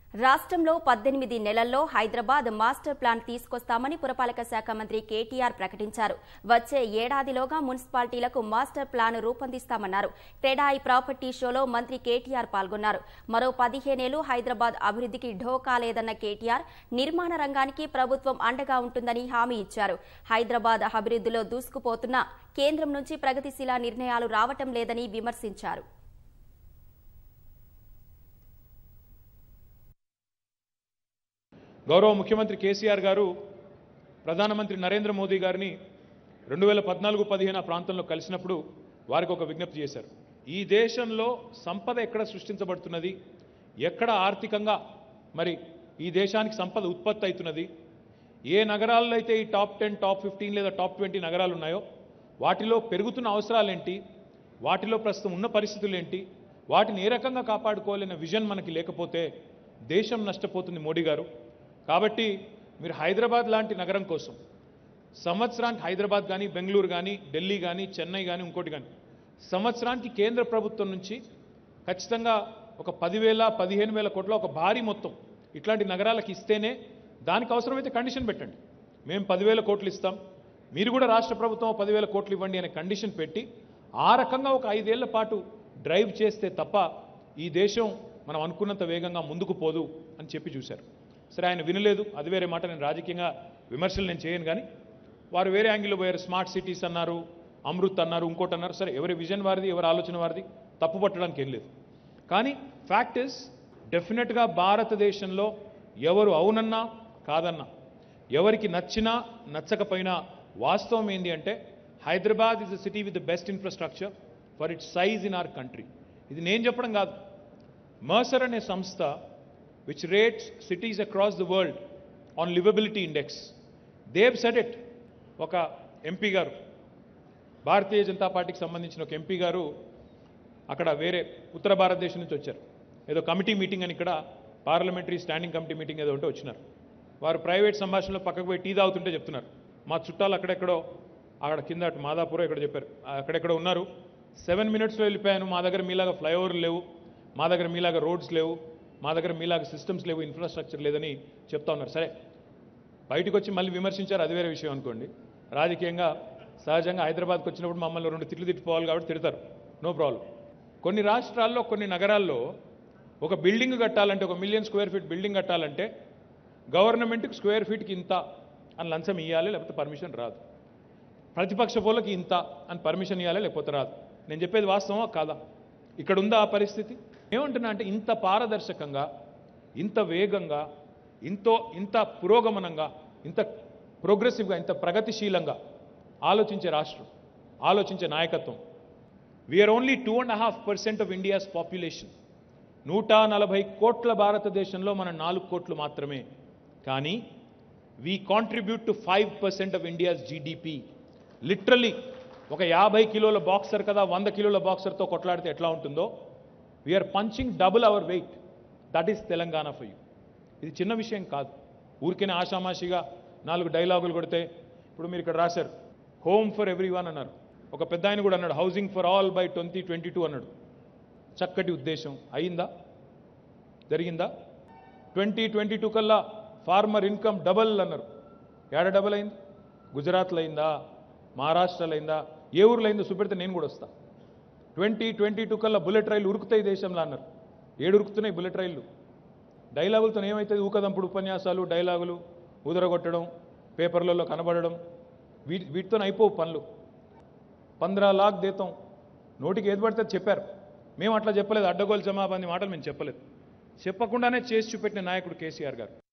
రాష్ట్రంలో పద్దెనిమిది నెలల్లో హైదరాబాద్ మాస్టర్ ప్లాన్ తీసుకొస్తామని పురపాలక శాఖ మంత్రి కేటీఆర్ ప్రకటించారు వచ్చే ఏడాదిలోగా మున్సిపాలిటీలకు మాస్టర్ ప్లాన్ రూపొందిస్తామన్నారు క్రెడాయి ప్రాపర్టీ షోలో మంత్రి కేటీఆర్ పాల్గొన్నారు మరో పదిహేనేళ్లు హైదరాబాద్ అభివృద్ధికి ఢోకా లేదన్న కేటీఆర్ నిర్మాణ రంగానికి ప్రభుత్వం అండగా ఉంటుందని హామీ ఇచ్చారు హైదరాబాద్ అభివృద్ధిలో దూసుకుపోతున్న కేంద్రం నుంచి ప్రగతిశీల నిర్ణయాలు రావటం లేదని విమర్శించారు గౌరవ ముఖ్యమంత్రి కేసీఆర్ గారు ప్రధానమంత్రి నరేంద్ర మోదీ గారిని రెండు వేల పద్నాలుగు పదిహేను ఆ ప్రాంతంలో కలిసినప్పుడు వారికి ఒక విజ్ఞప్తి చేశారు ఈ దేశంలో సంపద ఎక్కడ సృష్టించబడుతున్నది ఎక్కడ ఆర్థికంగా మరి ఈ దేశానికి సంపద ఉత్పత్తి అవుతున్నది ఏ నగరాల్లో అయితే ఈ టాప్ టెన్ టాప్ ఫిఫ్టీన్ లేదా టాప్ ట్వంటీ నగరాలు ఉన్నాయో వాటిలో పెరుగుతున్న అవసరాలేంటి వాటిలో ప్రస్తుతం ఉన్న పరిస్థితులు ఏంటి వాటిని ఏ రకంగా కాపాడుకోవాలనే విజన్ మనకి లేకపోతే దేశం నష్టపోతుంది మోడీ గారు కాబట్టి మీరు హైదరాబాద్ లాంటి నగరం కోసం సంవత్సరానికి హైదరాబాద్ కానీ బెంగళూరు కానీ ఢిల్లీ కానీ చెన్నై కానీ ఇంకోటి కానీ సంవత్సరానికి కేంద్ర ప్రభుత్వం నుంచి ఖచ్చితంగా ఒక పదివేల పదిహేను వేల కోట్ల ఒక భారీ మొత్తం ఇట్లాంటి నగరాలకు ఇస్తేనే దానికి అవసరమైతే కండిషన్ పెట్టండి మేము పదివేల కోట్లు ఇస్తాం మీరు కూడా రాష్ట్ర ప్రభుత్వం పదివేల కోట్లు ఇవ్వండి అనే కండిషన్ పెట్టి ఆ రకంగా ఒక ఐదేళ్ల పాటు డ్రైవ్ చేస్తే తప్ప ఈ దేశం మనం అనుకున్నంత వేగంగా ముందుకు పోదు అని చెప్పి చూశారు సరే ఆయన వినలేదు అది వేరే మాట నేను రాజకీయంగా విమర్శలు నేను చేయను కానీ వారు వేరే యాంగిల్లో పోయారు స్మార్ట్ సిటీస్ అన్నారు అమృత్ అన్నారు ఇంకోటి అన్నారు సరే ఎవరి విజన్ వారిది ఎవరి ఆలోచన వారిది తప్పు పట్టడానికి ఏం లేదు కానీ ఫ్యాక్ట్ ఇస్ డెఫినెట్గా భారతదేశంలో ఎవరు అవునన్నా కాదన్నా ఎవరికి నచ్చినా నచ్చకపోయినా వాస్తవం ఏంటి అంటే Hyderabad is the city with the best infrastructure for its size in our country ఇది నేను చెప్పడం కాదు మర్సర్ అనే సంస్థ which rates cities across the world on livability index. They have said it. ఒక ఎంపీ గారు భారతీయ జనతా పార్టీకి సంబంధించిన ఒక ఎంపీ గారు అక్కడ వేరే ఉత్తర భారతదేశం నుంచి వచ్చారు ఏదో కమిటీ మీటింగ్ అని ఇక్కడ పార్లమెంటరీ స్టాండింగ్ కమిటీ మీటింగ్ ఏదో ఉంటే వచ్చినారు వారు ప్రైవేట్ సంభాషణలో పక్కకు పోయి టీ తాగుతుంటే చెప్తున్నారు మా చుట్టాలు అక్కడెక్కడో అక్కడ కింద అటు మాదాపూర్ ఇక్కడ చెప్పారు అక్కడెక్కడో ఉన్నారు సెవెన్ మినిట్స్లో వెళ్ళిపోయాను మా దగ్గర మీలాగా ఫ్లైఓవర్లు లేవు మా దగ్గర మీలాగా రోడ్స్ లేవు మా దగ్గర మీలాగా సిస్టమ్స్ లేవు ఇన్ఫ్రాస్ట్రక్చర్ లేదని చెప్తా ఉన్నారు సరే బయటకు వచ్చి మళ్ళీ విమర్శించారు అది వేరే విషయం అనుకోండి రాజకీయంగా సహజంగా హైదరాబాద్కి వచ్చినప్పుడు మమ్మల్ని రెండు తిట్లు తిట్టుకోవాలి కాబట్టి తిడతారు నో ప్రాబ్లం కొన్ని రాష్ట్రాల్లో కొన్ని నగరాల్లో ఒక బిల్డింగ్ కట్టాలంటే ఒక మిలియన్ స్క్వేర్ ఫీట్ బిల్డింగ్ కట్టాలంటే గవర్నమెంట్కి స్క్వేర్ ఫీట్కి ఇంత అని లంచం ఇవ్వాలి లేకపోతే పర్మిషన్ రాదు ప్రతిపక్ష పోలకి ఇంత అని పర్మిషన్ ఇవ్వాలి లేకపోతే రాదు నేను చెప్పేది వాస్తవమా కాదా ఇక్కడ ఉందా ఆ పరిస్థితి ఏమంటున్నా అంటే ఇంత పారదర్శకంగా ఇంత వేగంగా ఇంతో ఇంత పురోగమనంగా ఇంత ప్రోగ్రెసివ్గా ఇంత ప్రగతిశీలంగా ఆలోచించే రాష్ట్రం ఆలోచించే నాయకత్వం we are only two and half percent of India's population నూట నలభై కోట్ల భారతదేశంలో మన నాలుగు కోట్లు మాత్రమే కానీ we contribute to five percent of India's GDP literally ఒక యాభై కిలోల బాక్సర్ కదా వంద కిలోల బాక్సర్తో కొట్లాడితే ఎట్లా ఉంటుందో we are punching double our weight that is Telangana for you ఇది చిన్న విషయం కాదు ఊరికేనే ఆషామాషిగా నాలుగు డైలాగులు కొడితే ఇప్పుడు మీరు ఇక్కడ రాశారు హోమ్ ఫర్ ఎవ్రీ వన్ అన్నారు ఒక పెద్ద ఆయన కూడా అన్నాడు housing for all by twenty twenty two అన్నాడు చక్కటి ఉద్దేశం అయిందా జరిగిందా ట్వంటీ ట్వంటీ టూ కల్లా ఫార్మర్ ఇన్కమ్ డబల్ అన్నారు ఏడ డబల్ అయింది గుజరాత్లో అయిందా మహారాష్ట్రలో అయిందా ఏ ఊర్లో అయిందో చూపెడితే నేను కూడా వస్తా ట్వంటీ ట్వంటీ టూ కల్లా బుల్లెట్ రైలు ఉరుకుతాయి దేశంలో అన్నారు ఏడు ఉరుకుతున్నాయి బుల్లెట్ రైళ్లు డైలాగులతో ఏమవుతుంది ఊకదంపుడు ఉపన్యాసాలు డైలాగులు ఉదరగొట్టడం పేపర్లలో కనబడడం వీటి వీటితో అయిపోవు పనులు పంద్రా లాక్ దేతం నోటికి ఏది పడితే అది చెప్పారు మేము అట్లా చెప్పలేదు అడ్డగోలు జమాబంది మాటలు మేము చెప్పలేదు చెప్పకుండానే చేసి చూపెట్టిన నాయకుడు కేసీఆర్ గారు